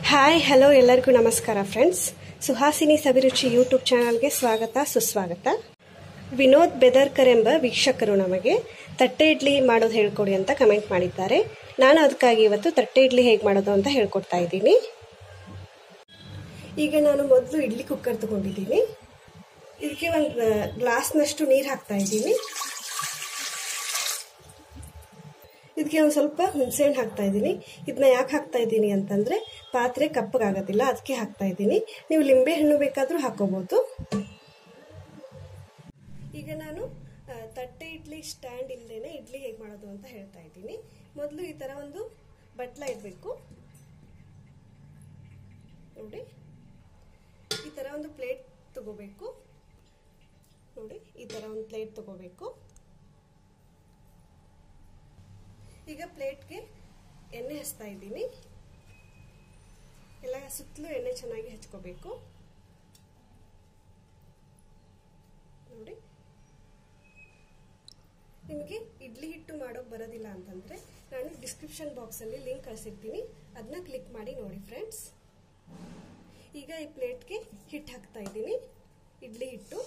hi hello ಎಲ್ಲರಿಗೂ ನಮಸ್ಕಾರ friends Suhasini ಸವಿರುಚಿ YouTube ಚಾನಲ್ಗೆ ಸ್ವಾಗತ ಸುಸ್ವಾಗತ ವಿನೋದ್ ಬೆದರ್ಕರ್ ಎಂಬ ವೀಕ್ಷಕರು ನಮಗೆ ತಟ್ಟೆ ಇಡ್ಲಿ ಮಾಡೋದು ಹೇಳ್ಕೊಡಿ ಅಂತ ಕಮೆಂಟ್ ಮಾಡಿದ್ದಾರೆ ನಾನು ಅದಕ್ಕಾಗಿ ಇವತ್ತು ತಟ್ಟೆ ಇಡ್ಲಿ ಹೇಗೆ ಮಾಡೋದು ಅಂತ ಹೇಳ್ಕೊಡ್ತಾ ಇದ್ದೀನಿ ಈಗ ನಾನು ಮೊದಲು ಇಡ್ಲಿ ಕುಕ್ಕರ್ ತಗೊಂಡಿದ್ದೀನಿ ಇದಕ್ಕೆ ಒಂದು ಗ್ಲಾಸ್ನಷ್ಟು ನೀರು ಹಾಕ್ತಾ ಇದ್ದೀನಿ ಇದಕ್ಕೆ ಒಂದು ಸ್ವಲ್ಪ ಹುಣಸೆಹಣ್ಣು ಹಾಕ್ತಾ ಇದ್ದೀನಿ ಇದನ್ನ ಯಾಕೆ ಹಾಕ್ತಾ ಇದ್ದೀನಿ ಅಂತಂದರೆ ಪಾತ್ರೆ ಕಪ್ಪಗಾಗೋದಿಲ್ಲ ಅದಕ್ಕೆ ಹಾಕ್ತಾ ಇದ್ದೀನಿ ನೀವು ಲಿಂಬೆ ಹಣ್ಣು ಬೇಕಾದರೂ ಹಾಕೋಬೋದು ಈಗ ನಾನು ತಟ್ಟೆ ಇಡ್ಲಿ ಸ್ಟ್ಯಾಂಡ್ ಇಲ್ಲದೇನೆ ಇಡ್ಲಿ ಹೇಗೆ ಮಾಡೋದು ಅಂತ ಹೇಳ್ತಾ ಇದ್ದೀನಿ ಮೊದಲು ಈ ಥರ ಒಂದು ಬಟ್ಲ ಇಡಬೇಕು ನೋಡಿ ಈ ಥರ ಒಂದು ಪ್ಲೇಟ್ ತಗೋಬೇಕು ನೋಡಿ ಈ ಥರ ಒಂದು ಪ್ಲೇಟ್ ತಗೋಬೇಕು ಈಗ ಪ್ಲೇಟ್ಗೆ ಎಣ್ಣೆ ಹಚ್ತಾ ಇದ್ದೀನಿ ಎಲ್ಲ ಸುತ್ತಲೂ ಎಣ್ಣೆ ಚೆನ್ನಾಗಿ ಹಚ್ಕೋಬೇಕು ನೋಡಿ ನಿಮಗೆ ಇಡ್ಲಿ ಹಿಟ್ಟು ಮಾಡೋಕೆ ಬರೋದಿಲ್ಲ ಅಂತಂದರೆ ನಾನು ಡಿಸ್ಕ್ರಿಪ್ಷನ್ ಬಾಕ್ಸಲ್ಲಿ ಲಿಂಕ್ ಕಳಿಸಿರ್ತೀನಿ ಅದನ್ನ ಕ್ಲಿಕ್ ಮಾಡಿ ನೋಡಿ ಫ್ರೆಂಡ್ಸ್ ಈಗ ಈ ಪ್ಲೇಟ್ಗೆ ಹಿಟ್ಟು ಹಾಕ್ತಾ ಇದ್ದೀನಿ ಇಡ್ಲಿ ಹಿಟ್ಟು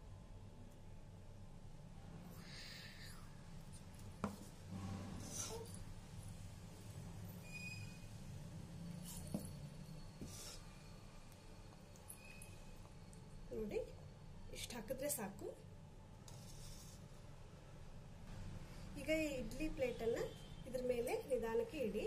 ನೋಡಿ ಇಷ್ಟು ಹಾಕಿದ್ರೆ ಸಾಕು ಈಗ ಈ ಇಡ್ಲಿ ಪ್ಲೇಟನ್ನು ಇದ್ರ ಮೇಲೆ ನಿಧಾನಕ್ಕೆ ಇಡಿ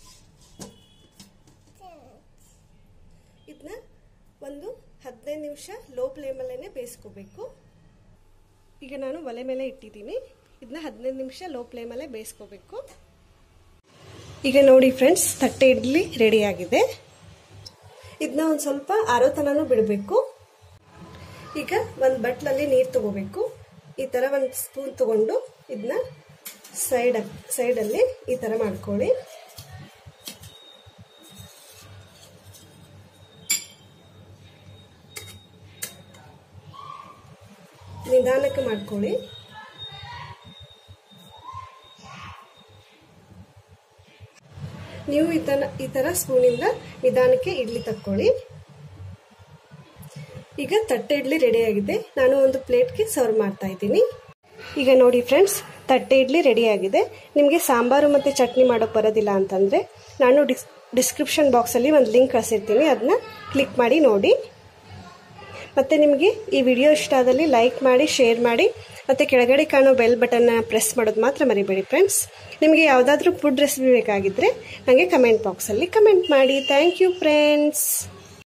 ಇದನ್ನ ಒಂದು ಹದಿನೈದು ನಿಮಿಷ ಲೋ ಫ್ಲೇಮಲ್ಲೇ ಬೇಯಿಸ್ಕೋಬೇಕು ಈಗ ನಾನು ಒಲೆ ಮೇಲೆ ಇಟ್ಟಿದ್ದೀನಿ ಇದನ್ನ ಹದಿನೈದು ನಿಮಿಷ ಲೋ ಫ್ಲೇಮಲ್ಲೇ ಬೇಯಿಸ್ಕೋಬೇಕು ಈಗ ನೋಡಿ ಫ್ರೆಂಡ್ಸ್ ತಟ್ಟೆ ಇಡ್ಲಿ ರೆಡಿಯಾಗಿದೆ ಇದನ್ನ ಒಂದು ಸ್ವಲ್ಪ ಆರೋ ತನೂ ಬಿಡಬೇಕು ಈಗ ಒಂದು ಬಟ್ಲಲ್ಲಿ ನೀರು ತಗೋಬೇಕು ಈ ಥರ ಒಂದು ಸ್ಪೂನ್ ತಗೊಂಡು ಇದನ್ನ ಸೈಡ್ ಸೈಡಲ್ಲಿ ಈ ಥರ ಮಾಡ್ಕೊಳ್ಳಿ ನಿಧಾನಕ್ಕೆ ಮಾಡ್ಕೊಳ್ಳಿ ನೀವು ಈ ಥರ ಈ ಥರ ಸ್ಪೂನಿಂದ ನಿಧಾನಕ್ಕೆ ಇಡ್ಲಿ ತಕ್ಕೊಳ್ಳಿ ಈಗ ತಟ್ಟೆ ಇಡ್ಲಿ ರೆಡಿ ಆಗಿದೆ ನಾನು ಒಂದು ಪ್ಲೇಟ್ಗೆ ಸರ್ವ್ ಮಾಡ್ತಾ ಇದ್ದೀನಿ ಈಗ ನೋಡಿ ಫ್ರೆಂಡ್ಸ್ ತಟ್ಟೆ ಇಡ್ಲಿ ರೆಡಿ ಆಗಿದೆ ನಿಮಗೆ ಸಾಂಬಾರು ಮತ್ತು ಚಟ್ನಿ ಮಾಡೋಕ್ಕೆ ಬರೋದಿಲ್ಲ ಅಂತಂದರೆ ನಾನು ಡಿಸ್ ಡಿಸ್ಕ್ರಿಪ್ಷನ್ ಬಾಕ್ಸಲ್ಲಿ ಒಂದು ಲಿಂಕ್ ಕಳಿಸಿರ್ತೀನಿ ಅದನ್ನ ಕ್ಲಿಕ್ ಮಾಡಿ ನೋಡಿ ಮತ್ತು ನಿಮಗೆ ಈ ವಿಡಿಯೋ ಇಷ್ಟ ಆದಲ್ಲಿ ಲೈಕ್ ಮಾಡಿ ಶೇರ್ ಮಾಡಿ ಮತ್ತು ಕೆಳಗಡೆ ಕಾಣೋ ಬೆಲ್ ಬಟನ್ನ ಪ್ರೆಸ್ ಮಾಡೋದು ಮಾತ್ರ ಮರಿಬೇಡಿ ಫ್ರೆಂಡ್ಸ್ ನಿಮಗೆ ಯಾವುದಾದ್ರೂ ಫುಡ್ ರೆಸಿಪಿ ಬೇಕಾಗಿದ್ದರೆ ನನಗೆ ಕಮೆಂಟ್ ಬಾಕ್ಸಲ್ಲಿ ಕಮೆಂಟ್ ಮಾಡಿ ಥ್ಯಾಂಕ್ ಯು ಫ್ರೆಂಡ್ಸ್